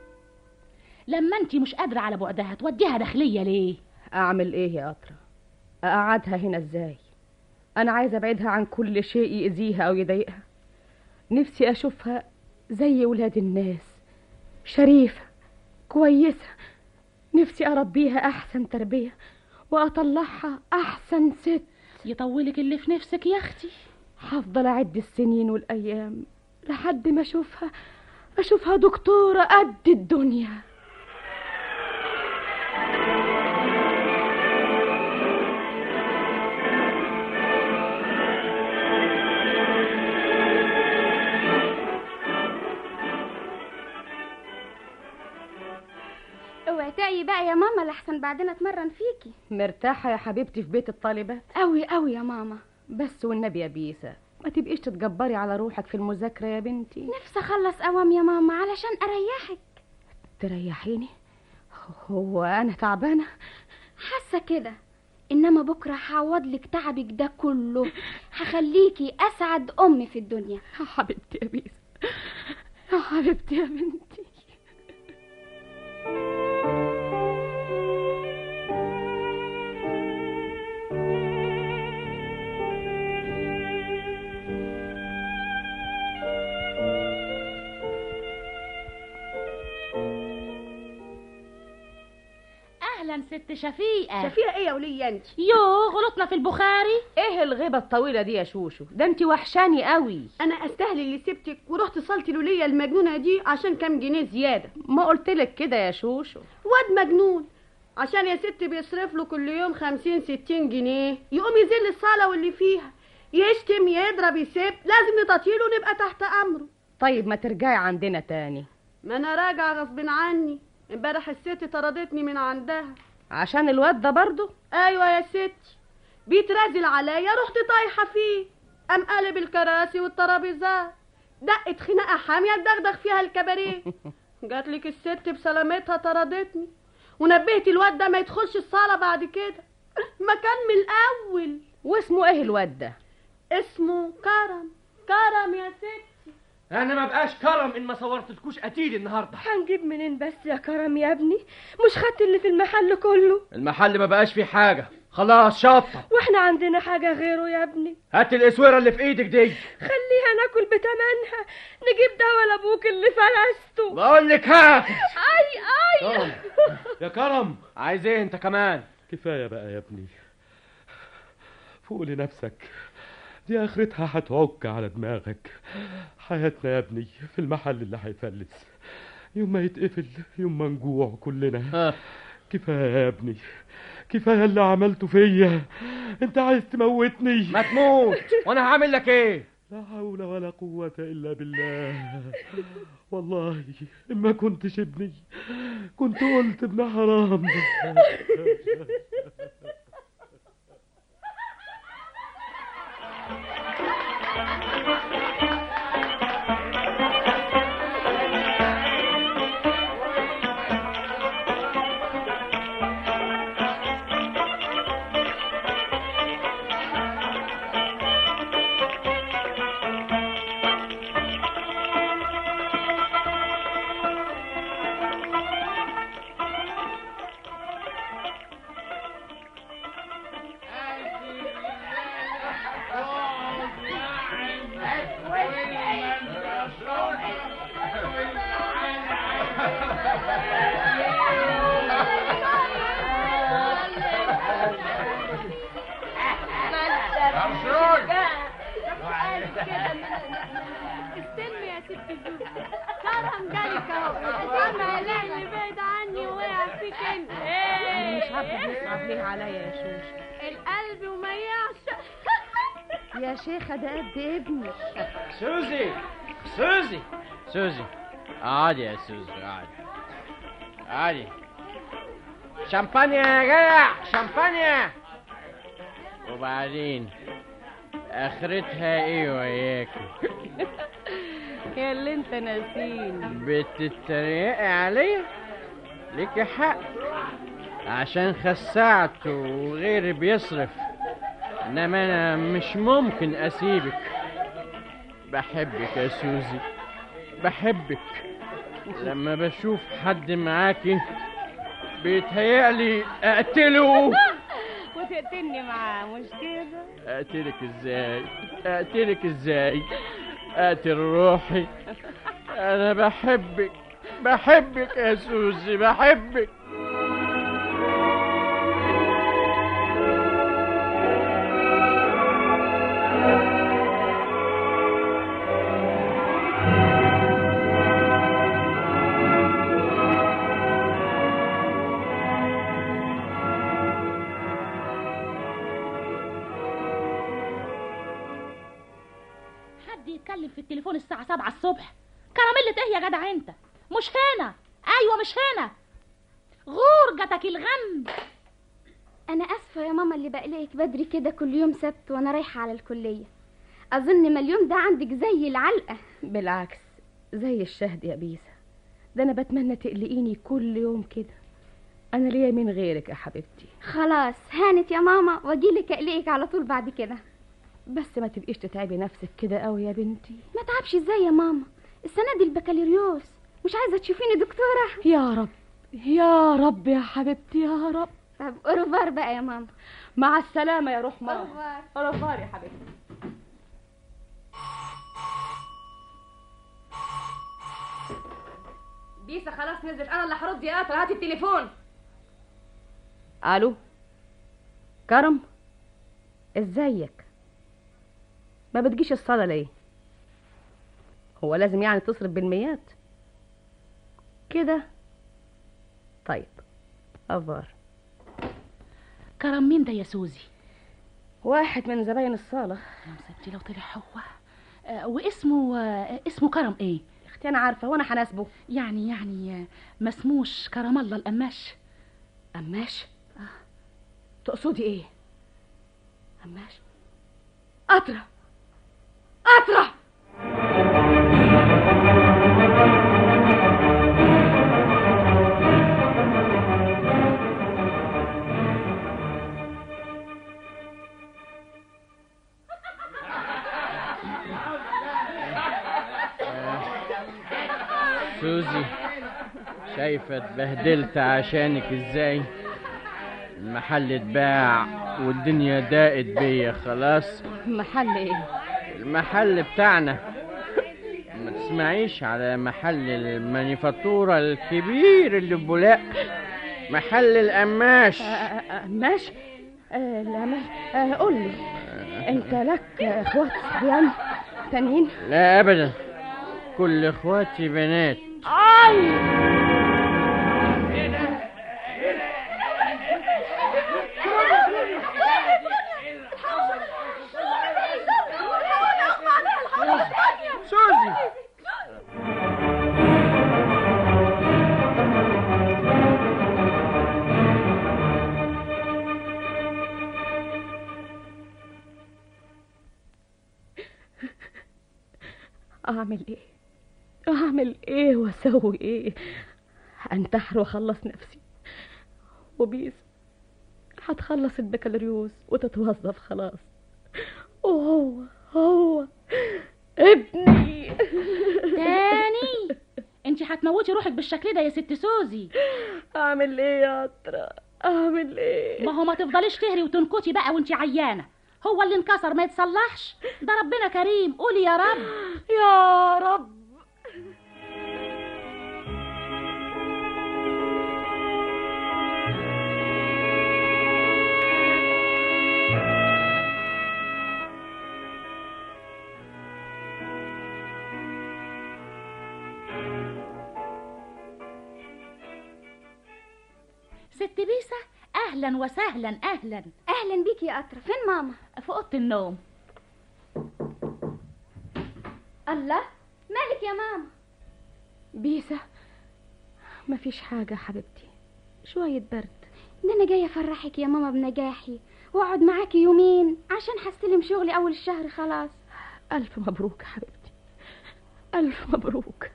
لما انت مش قادرة على بعدها توديها داخلية ليه اعمل ايه يا قطرة اقعدها هنا ازاي انا عايزه ابعدها عن كل شيء يأذيها او يضايقها نفسي اشوفها زي ولاد الناس شريفه كويسه نفسي اربيها احسن تربيه واطلعها احسن ست يطولك اللي في نفسك يا اختي هفضل اعد السنين والايام لحد ما اشوفها اشوفها دكتوره قد الدنيا اوعي تعي بقى يا ماما لحسن بعدين اتمرن فيكي مرتاحه يا حبيبتي في بيت الطالبات قوي قوي يا ماما بس والنبي يا بيسا ما تبقيش تتجبري على روحك في المذاكره يا بنتي نفسي اخلص اوام يا ماما علشان اريحك تريحيني هو انا تعبانه حاسه كده انما بكره هعوض لك تعبك ده كله هخليكي اسعد ام في الدنيا يا حبيبتي يا بيسا يا حبيبتي يا بنتي اهلا ست شفيقه شفيقه ايه يا وليه انت يو غلطنا في البخاري ايه الغيبه الطويله دي يا شوشو ده انت وحشاني قوي انا استاهل اللي سبتك ورحت صلت الوليه المجنونه دي عشان كام جنيه زياده ما قلتلك كده يا شوشو واد مجنون عشان يا ست بيصرف له كل يوم خمسين ستين جنيه يقوم يذل الصاله واللي فيها يشتم يضرب يسب لازم نطاطيله ونبقى تحت امره طيب ما ترجعي عندنا تاني ما انا راجعه غصب عني امبارح الست طردتني من عندها عشان الواد ده برضه ايوه يا ستي بيترازل عليا رحت طايحه فيه قام قلب الكراسي والترابيزات دقت خناقه حاميه تدغدغ فيها الكباريه جات لك الست بسلامتها طردتني ونبهت الواد ده ما يدخلش الصاله بعد كده ما كان من الاول واسمه ايه الواد ده اسمه كرم كرم يا ستي انا ما بقاش كرم ان ما صورتلكوش قتيل النهارده هنجيب منين بس يا كرم يا ابني مش خدت اللي في المحل كله المحل ما بقاش فيه حاجه خلاص شطه واحنا عندنا حاجه غيره يا ابني هات الاسوره اللي في ايدك دي خليها ناكل بتمنها نجيب دواء لابوك اللي فلسته بقول لك هات اي اي يا كرم عايز ايه انت كمان كفايه بقى يا ابني فوق لنفسك دي اخرتها هتعك على دماغك حياتنا يا ابني في المحل اللي هيفلس يوم ما يتقفل يوم ما نجوع كلنا كفايه يا ابني كفايه اللي عملته فيا انت عايز تموتني ما تموت وانا هعمل لك ايه لا حول ولا قوة إلا بالله والله إما كنتش ابني كنت قلت ابن حرام استلمي يا ست زوزو كرم جالك اهو سامع اللي بعيد عني وقع فيك انت أنا مش عارفه بيصعب ليه عليا يا شوشو القلب وما يعشق يا شيخه ده قد ابني سوزي سوزي سوزي اقعدي يا سوزي اقعدي اقعدي شمبانيا يا جدع شمبانيا وبعدين اخرتها ايه وياكي يا اللي انت ناسين بتتريقي عليا ليكي حق عشان خسعت وغيري بيصرف انما انا مش ممكن اسيبك بحبك يا سوزي بحبك لما بشوف حد معاكي بيتهيألي اقتله وتقتلني معاه مش كده اقتلك ازاي اقتلك ازاي اقتل روحي انا بحبك بحبك يا سوزي بحبك حد يتكلم في التليفون الساعة سبعة الصبح كراميلة ايه يا جدع انت مش هنا ايوه مش هنا غرجتك الغم انا اسفه يا ماما اللي بقلقك بدري كده كل يوم سبت وانا رايحه على الكليه اظن ما اليوم ده عندك زي العلقه بالعكس زي الشهد يا بيسا ده انا بتمنى تقلقيني كل يوم كده انا ليا مين غيرك يا حبيبتي خلاص هانت يا ماما واجيلك اقلقك على طول بعد كده بس ما تبقيش تتعبي نفسك كده قوي يا بنتي ما تعبش ازاي يا ماما السنه دي البكالوريوس مش عايزه تشوفيني دكتوره يا رب يا رب يا حبيبتي يا رب طب اوروفار بقى يا ماما مع السلامه يا روح ماما اوروفار يا حبيبتي بيسا خلاص نزلت انا اللي هرد يا قطر هاتي التليفون الو كرم ازيك ما بتجيش الصلاة ليه هو لازم يعني تصرف بالميات كده طيب أفار كرم مين ده يا سوزي واحد من زباين الصالة يا مسبتي لو طلع هو آه، واسمه آه، اسمه كرم ايه اختي انا عارفة وانا هناسبه يعني يعني آه، ما اسموش كرم الله القماش قماش تقصدي ايه قماش قطرة قطرة سوزي شايفة اتبهدلت عشانك ازاي المحل اتباع والدنيا ضاقت بيا خلاص محل ايه المحل بتاعنا ما تسمعيش على محل المانيفاتورة الكبير اللي في بولاق محل القماش قماش آه لا ما آه قول لي انت لك اخوات صبيان تانيين لا ابدا كل اخواتي بنات اي سوزي اعمل ايه اعمل ايه واسوي ايه انتحر واخلص نفسي وبيس هتخلص البكالوريوس وتتوظف خلاص وهو هو ابني تاني انت هتموتي روحك بالشكل ده يا ست سوزي اعمل ايه يا قطرة اعمل ايه ما هو ما تفضليش تهري وتنكتي بقى وانت عيانه هو اللي انكسر ما يتصلحش ده ربنا كريم قولي يا رب يا رب ست بيسة اهلا وسهلا اهلا اهلا بيكي يا قطرة فين ماما في اوضه النوم الله مالك يا ماما بيسة مفيش حاجة حبيبتي شوية برد ده انا جايه افرحك يا ماما بنجاحي واقعد معاكي يومين عشان هستلم شغلي اول الشهر خلاص الف مبروك حبيبتي الف مبروك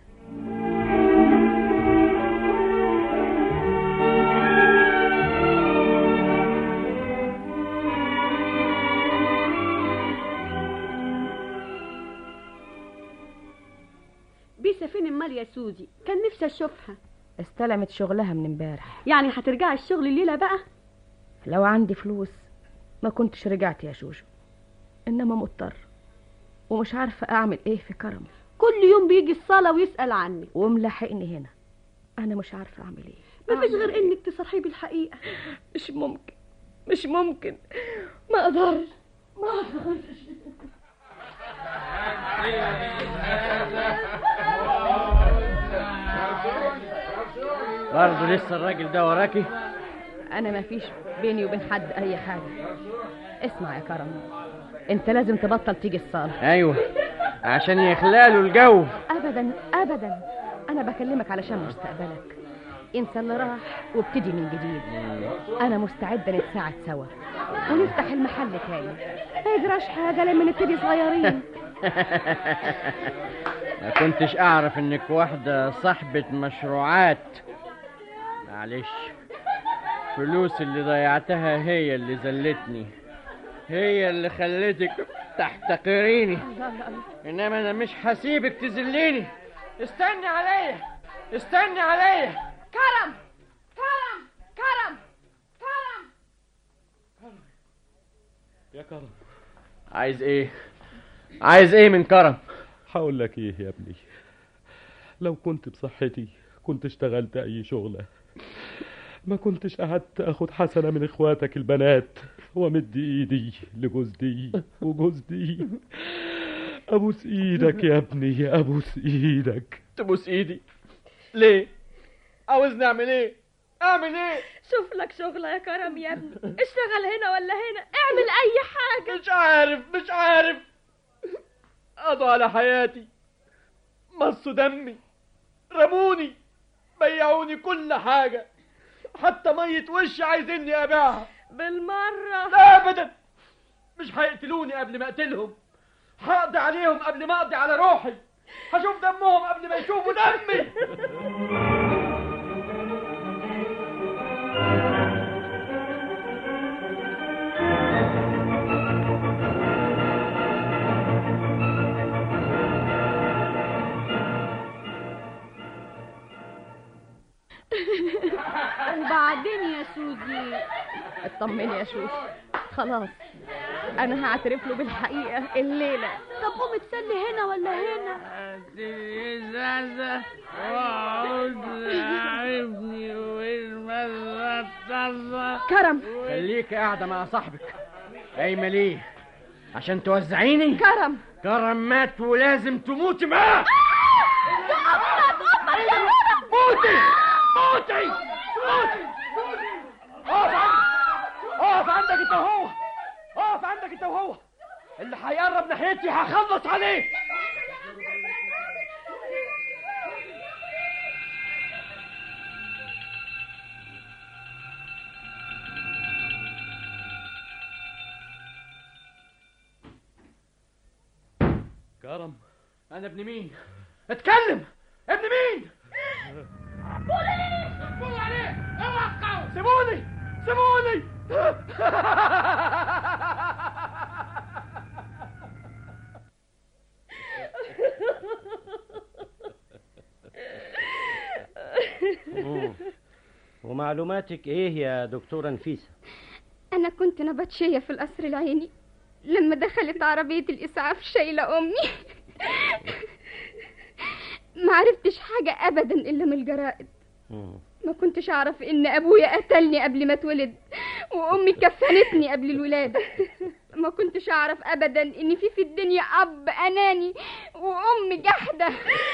بيسا فين امال يا سوزي كان نفسي اشوفها استلمت شغلها من امبارح يعني هترجعي الشغل الليله بقى لو عندي فلوس ما كنتش رجعت يا شوشو انما مضطر ومش عارفه اعمل ايه في كرم كل يوم بيجي الصالة ويسأل عنك وملاحقني هنا انا مش عارفه اعمل ايه مفيش غير انك تصرحيه بالحقيقة مش ممكن مش ممكن ما اقدرش ما اقدرش برضه لسه الراجل ده وراكي انا ما فيش بيني وبين حد اي حاجه اسمع يا كرم انت لازم تبطل تيجي الصاله ايوه عشان يخلقله الجو ابدا ابدا انا بكلمك علشان مستقبلك انسى اللي راح وابتدي من جديد انا مستعده نتساعد سوا ونفتح المحل تاني ما يجراش حاجه لما نبتدي صغيرين ما كنتش اعرف انك واحدة صاحبة مشروعات معلش فلوس اللي ضيعتها هي اللي زلتني هي اللي خلتك تحتقريني انما انا مش هسيبك تذليني استني عليا استني عليا كرم كرم كرم كرم يا كرم عايز ايه عايز ايه من كرم هقول لك ايه يا ابني لو كنت بصحتي كنت اشتغلت اي شغلة ما كنتش قعدت اخد حسنة من اخواتك البنات وامد ايدي لجوز دي وجوز دي ابوس ايدك يا ابني ابوس ايدك تبوس ايدي ليه عاوزني اعمل ايه اعمل ايه شوف لك شغلة يا كرم يا ابني اشتغل هنا ولا هنا اعمل اي حاجة مش عارف مش عارف قضوا على حياتي مصوا دمي رموني بيعوني كل حاجة حتى مية وشي عايزيني ابيعها بالمرة لا ابدا مش هيقتلوني قبل ما اقتلهم هقضي عليهم قبل ما اقضي على روحي هشوف دمهم قبل ما يشوفوا دمي وبعدين يا سوزي اطمني يا شوش خلاص انا هعترف له بالحقيقه الليله طب قومي تسلي هنا ولا هنا ازازة واقعد لعبني والمزة كرم خليك قاعدة مع صاحبك قايمة ليه؟ عشان توزعيني؟ كرم كرم مات ولازم تموتي معاه موتي موتي موتي اقف عندك اقف عندك انت وهو اقف عندك انت وهو اللي هيقرب ناحيتي هخلص عليه كرم انا ابن مين اتكلم ابن مين بوليس قولوا عليه اوقعوا سيبوني سيبوني ومعلوماتك ايه يا دكتورة نفيسة أنا كنت نبطشية في القصر العيني لما دخلت عربية الإسعاف شايلة أمي ما عرفتش حاجة أبدا إلا من الجرائد ما كنتش أعرف إن أبويا قتلني قبل ما اتولد وأمي كفنتني قبل الولادة ما كنتش أعرف أبدا إن في في الدنيا أب أناني وأم جحدة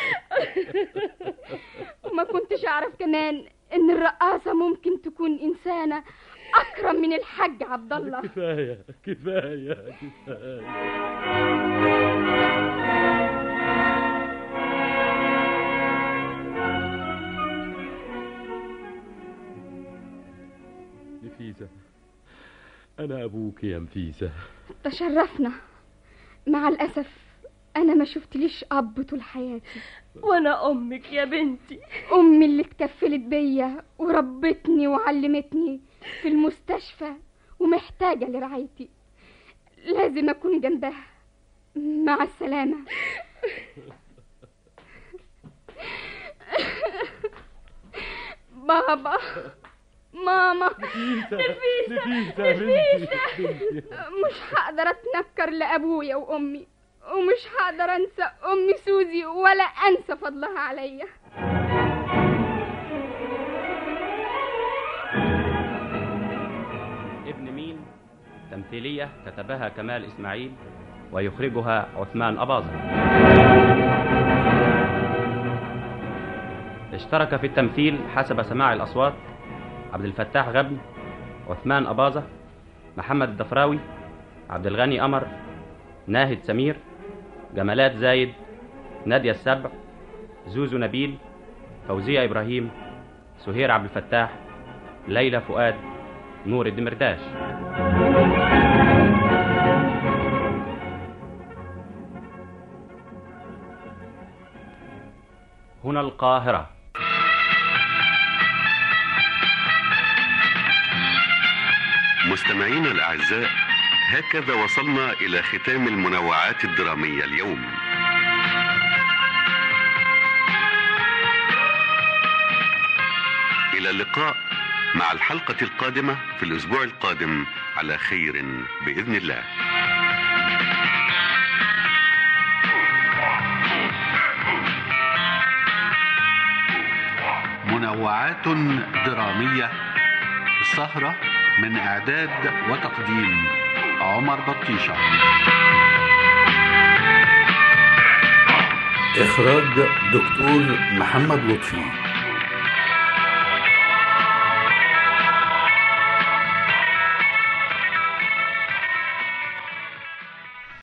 وما كنتش أعرف كمان إن الرقاصة ممكن تكون إنسانة أكرم من الحاج عبد الله كفاية كفاية كفاية نفيسة أنا أبوك يا نفيسة تشرفنا مع الأسف أنا ما شفتليش أب طول حياتي وانا امك يا بنتي أمي اللي اتكفلت بيا وربتني وعلمتني في المستشفى ومحتاجة لرعايتي لازم أكون جنبها مع السلامة بابا ماما نفيسة نفيسة نفيسة نفيسة مش هقدر اتنكر لابويا وامي ومش هقدر انسى امي سوزي ولا انسى فضلها عليا ابن مين تمثيلية كتبها كمال إسماعيل ويخرجها عثمان أباظة اشترك في التمثيل حسب سماع الأصوات عبد الفتاح غبن عثمان أباظة محمد الدفراوي عبد الغني قمر ناهد سمير جمالات زايد نادية السبع زوزو نبيل فوزية إبراهيم سهير عبد الفتاح ليلى فؤاد نور الدمرداش هنا القاهرة مستمعينا الأعزاء هكذا وصلنا إلى ختام المنوعات الدرامية اليوم إلى اللقاء مع الحلقة القادمة في الأسبوع القادم على خير بإذن الله منوعات درامية السهرة من إعداد وتقديم عمر بطيشة إخراج دكتور محمد لطفي